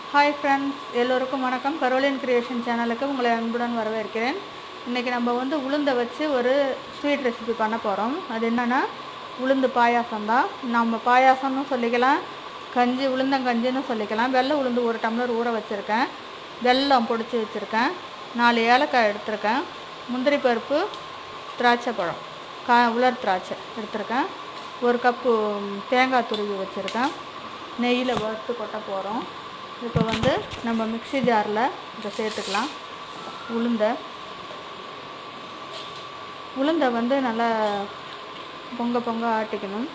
hi friends எல்லோருக்கும் வணக்கம் Caroline creation சேனலுக்கு உங்களை அன்புடன் வரவேற்கிறேன் இன்றைக்கி நம்ம வந்து உளுந்தை வச்சு ஒரு ஸ்வீட் ரெசிபி பண்ண போகிறோம் அது என்னென்னா உளுந்து பாயாசம் தான் நம்ம பாயாசம்னு சொல்லிக்கலாம் கஞ்சி உளுந்தங்கஞ்சின்னு சொல்லிக்கலாம் வெள்ளை உளுந்து ஒரு டம்ளர் ஊற வச்சுருக்கேன் வெல்லம் பொடிச்சு வச்சுருக்கேன் நாலு ஏலக்காய் எடுத்திருக்கேன் முந்திரி பருப்பு திராட்சை பழம் கா உலர் திராட்சை எடுத்திருக்கேன் ஒரு கப்பு தேங்காய் துருவி வச்சுருக்கேன் நெய்யில் வறுத்து கொட்ட போகிறோம் இப்போ வந்து நம்ம மிக்ஸி ஜாரில் இதை சேர்த்துக்கலாம் உளுந்தை உளுந்தை வந்து நல்லா பொங்க பொங்க ஆட்டிக்கணும்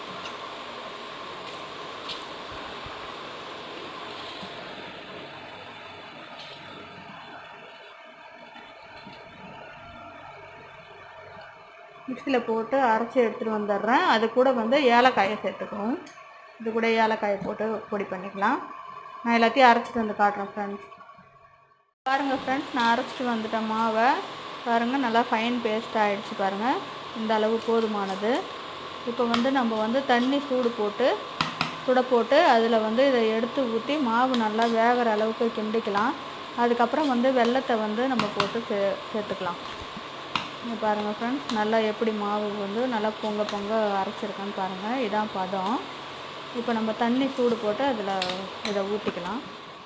மிக்சியில் போட்டு அரைச்சி எடுத்துகிட்டு வந்துடுறேன் அது கூட வந்து ஏலக்காயை சேர்த்துக்கணும் இது கூட ஏலக்காயை போட்டு பொடி பண்ணிக்கலாம் நான் எல்லாத்தையும் அரைச்சிட்டு வந்து காட்டுறேன் ஃப்ரெண்ட்ஸ் பாருங்கள் ஃப்ரெண்ட்ஸ் நான் அரைச்சிட்டு வந்துட்டேன் மாவை பாருங்கள் நல்லா ஃபைன் பேஸ்ட் ஆகிடுச்சு பாருங்கள் இந்த அளவு போதுமானது இப்போ வந்து நம்ம வந்து தண்ணி சூடு போட்டு சுட போட்டு அதில் வந்து இதை எடுத்து ஊற்றி மாவு நல்லா வேகிற அளவுக்கு கிண்டிக்கலாம் அதுக்கப்புறம் வந்து வெள்ளத்தை வந்து நம்ம போட்டு சே சேர்த்துக்கலாம் இங்கே பாருங்கள் ஃப்ரெண்ட்ஸ் நல்லா எப்படி மாவு வந்து நல்லா பொங்க பொங்க அரைச்சிருக்கேன்னு பாருங்கள் இதான் பதம் இப்போ நம்ம தண்ணி சூடு போட்டு அதில் இதை ஊற்றிக்கலாம்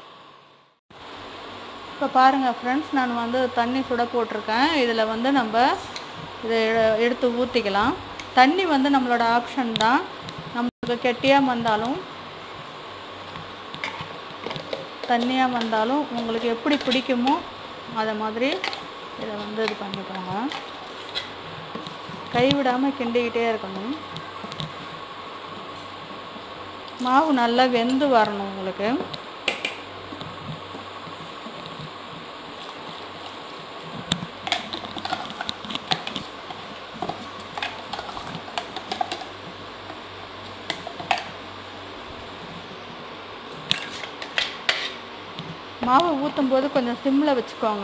இப்போ பாருங்கள் ஃப்ரெண்ட்ஸ் நான் வந்து தண்ணி சுட போட்டிருக்கேன் இதில் வந்து நம்ம இதை எ- எடுத்து ஊற்றிக்கலாம் தண்ணி வந்து நம்மளோட ஆப்ஷன் தான் நம்மளுக்கு கெட்டியாக வந்தாலும் தண்ணியாக வந்தாலும் உங்களுக்கு எப்படி பிடிக்குமோ அதை மாதிரி இதை வந்து இது பண்ணிக்கோங்க கைவிடாமல் கிண்டிக்கிட்டே இருக்கணும் மாவு நல்லா வெந்து வரணும் உங்களுக்கு மாவு ஊற்றும் போது கொஞ்சம் சிம்மில் வச்சுக்கோங்க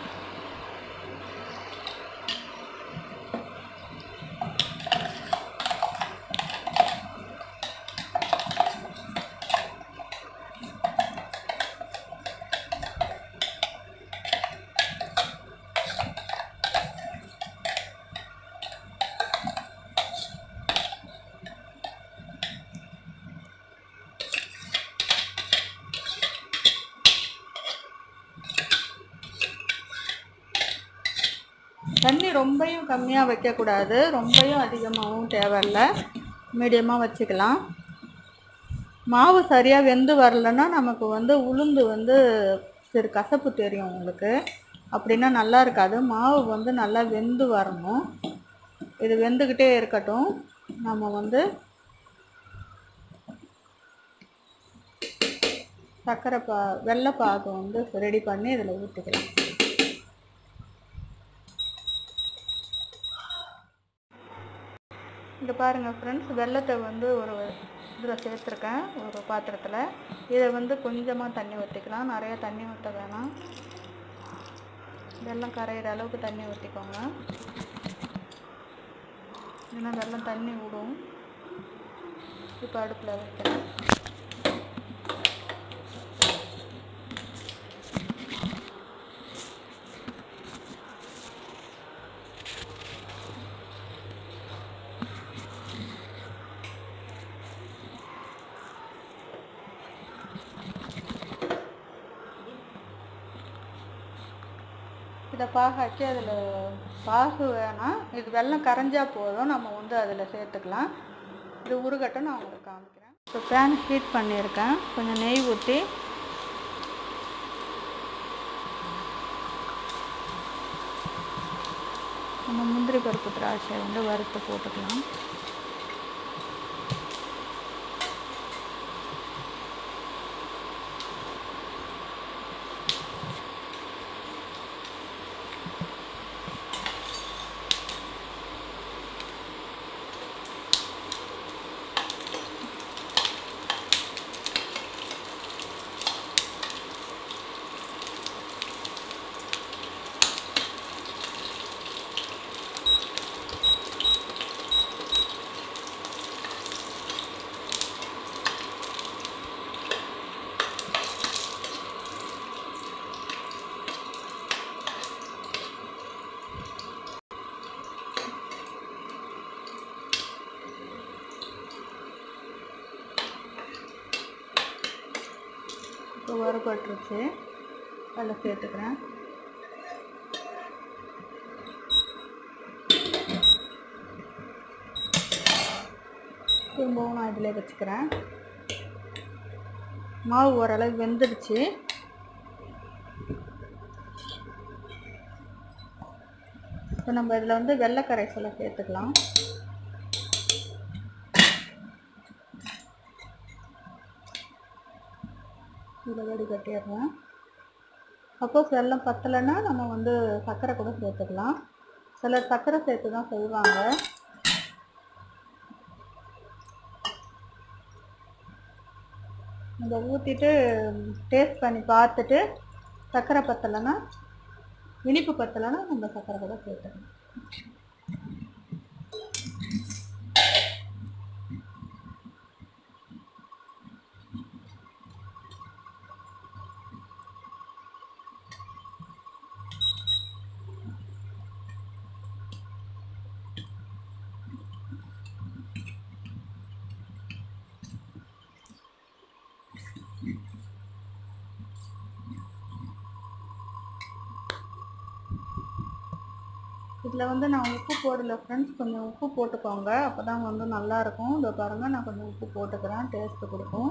தண்ணி ரொம்பையும் கம்மியாக வைக்கக்கூடாது ரொம்பையும் அதிகமாகவும் தேவையில்ல மீடியமாக வச்சுக்கலாம் மாவு சரியாக வெந்து வரலன்னா நமக்கு வந்து உளுந்து வந்து சரி கசப்பு தெரியும் உங்களுக்கு அப்படின்னா நல்லா இருக்காது மாவு வந்து நல்லா வெந்து வரணும் இது வெந்துக்கிட்டே இருக்கட்டும் நம்ம வந்து சர்க்கரை பா வெள்ளை பாகு வந்து ரெடி பண்ணி இதில் ஊற்றிக்கலாம் இங்கே பாருங்கள் ஃப்ரெண்ட்ஸ் வெள்ளத்தை வந்து ஒரு இதில் சேர்த்துருக்கேன் ஒரு பாத்திரத்தில் இதை வந்து கொஞ்சமாக தண்ணி ஊற்றிக்கலாம் நிறைய தண்ணி ஊற்ற வேணாம் வெள்ளம் கரையிற அளவுக்கு தண்ணி ஊற்றிக்கோங்க ஏன்னா வெள்ளம் தண்ணி விடும் இப்போ அடுப்பில் வைக்கிறேன் இதை பாகாச்சு அதில் பாகு வேணாம் இது வெல்லம் கரைஞ்சா போதும் நம்ம வந்து அதில் சேர்த்துக்கலாம் இது உருகட்டும் நான் உங்களுக்கு காமிக்கிறேன் இப்போ பேன் ஹீட் பண்ணியிருக்கேன் கொஞ்சம் நெய் ஊற்றி நம்ம முந்திரி பருப்பு திராட்சை வந்து வறுத்து போட்டுக்கலாம் இப்போ வறுபட்டுருச்சு அதில் சேர்த்துக்கிறேன் திரும்பவும் நான் இதில் வச்சுக்கிறேன் மாவு ஓரளவு வெந்துடுச்சு இப்போ நம்ம இதில் வந்து வெள்ளை கரைசலை சேர்த்துக்கலாம் இதில் வடி கட்டிடுறேன் சப்போஸ் வெல்லம் பத்தலைன்னா நம்ம வந்து சர்க்கரை கூட சேர்த்துக்கலாம் சிலர் சர்க்கரை சேர்த்து தான் செய்வாங்க நம்ம ஊற்றிட்டு டேஸ்ட் பண்ணி பார்த்துட்டு சர்க்கரை பத்தலைன்னா இனிப்பு பத்தலைன்னா நம்ம சர்க்கரை கூட சேர்த்துக்கலாம் இதில் வந்து நான் உப்பு போடல ஃப்ரெண்ட்ஸ் கொஞ்சம் உப்பு போட்டுக்கோங்க அப்போ தான் வந்து நல்லாயிருக்கும் இதோ பாருங்கள் நான் கொஞ்சம் உப்பு போட்டுக்கிறேன் டேஸ்ட்டு கொடுக்கும்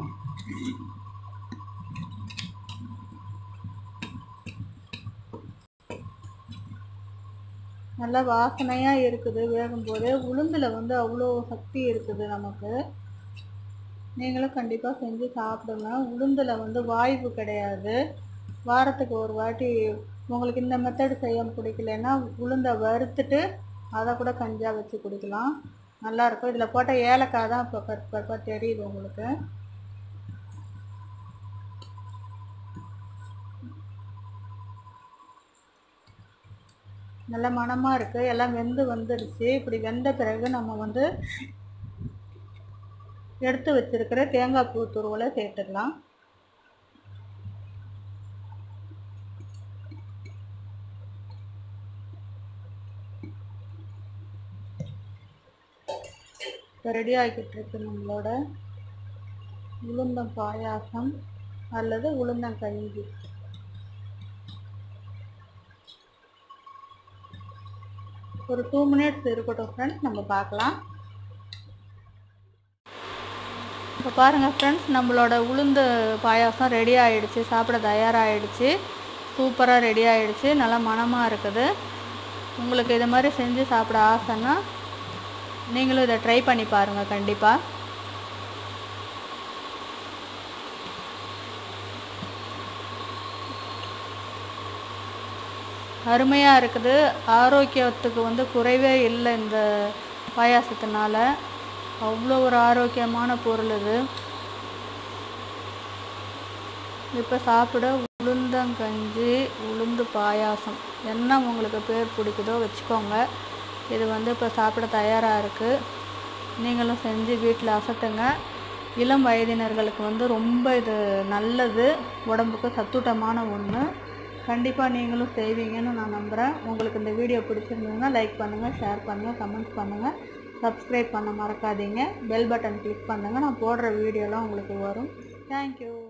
நல்லா வாசனையாக இருக்குது வேகும்போதே உளுந்தில் வந்து அவ்வளோ சக்தி இருக்குது நமக்கு நீங்களும் கண்டிப்பாக செஞ்சு சாப்பிடுங்க உளுந்தில் வந்து வாய்வு கிடையாது வாரத்துக்கு ஒரு வாட்டி உங்களுக்கு இந்த மெத்தட் செய்ய பிடிக்கலன்னா உளுந்தை வறுத்துட்டு அதை கூட கஞ்சா வச்சு குடிக்கலாம் நல்லாயிருக்கும் இதில் போட்ட ஏலக்காய் தான் இப்போ கட் கட் தெரியுது உங்களுக்கு நல்ல மணமாக இருக்குது எல்லாம் வெந்து வந்துடுச்சு இப்படி வெந்த பிறகு நம்ம வந்து எடுத்து வச்சிருக்கிற தேங்காய் பூ துருவலை சேர்த்துக்கலாம் இப்போ ரெடி ஆகிக்கிட்டு இருக்கு நம்மளோட உளுந்தம் பாயாசம் அல்லது உளுந்தங்கஞ்சி ஒரு டூ மினிட்ஸ் இருக்கட்டும் ஃப்ரெண்ட்ஸ் நம்ம பார்க்கலாம் இப்போ பாருங்கள் ஃப்ரெண்ட்ஸ் நம்மளோட உளுந்து பாயாசம் ரெடி ஆகிடுச்சு சாப்பிட தயாராகிடுச்சு சூப்பராக ரெடி ஆகிடுச்சு நல்லா மணமாக இருக்குது உங்களுக்கு இது மாதிரி செஞ்சு சாப்பிட ஆசைன்னா நீங்களும் இதை ட்ரை பண்ணி பாருங்கள் கண்டிப்பாக அருமையாக இருக்குது ஆரோக்கியத்துக்கு வந்து குறைவே இல்லை இந்த பாயாசத்தினால அவ்வளோ ஒரு ஆரோக்கியமான பொருள் இது இப்போ சாப்பிட உளுந்தங்கஞ்சி உளுந்து பாயாசம் என்ன உங்களுக்கு பேர் பிடிக்குதோ வச்சுக்கோங்க இது வந்து இப்போ சாப்பிட தயாராக இருக்குது நீங்களும் செஞ்சு வீட்டில் அசத்துங்க இளம் வயதினர்களுக்கு வந்து ரொம்ப இது நல்லது உடம்புக்கு சத்துட்டமான ஒன்று கண்டிப்பாக நீங்களும் செய்வீங்கன்னு நான் நம்புகிறேன் உங்களுக்கு இந்த வீடியோ பிடிச்சிருந்ததுன்னா லைக் பண்ணுங்கள் ஷேர் பண்ணுங்கள் கமெண்ட்ஸ் பண்ணுங்கள் சப்ஸ்கிரைப் பண்ண மறக்காதீங்க பெல் பட்டன் கிளிக் பண்ணுங்கள் நான் போடுற வீடியோலாம் உங்களுக்கு வரும் தேங்க்யூ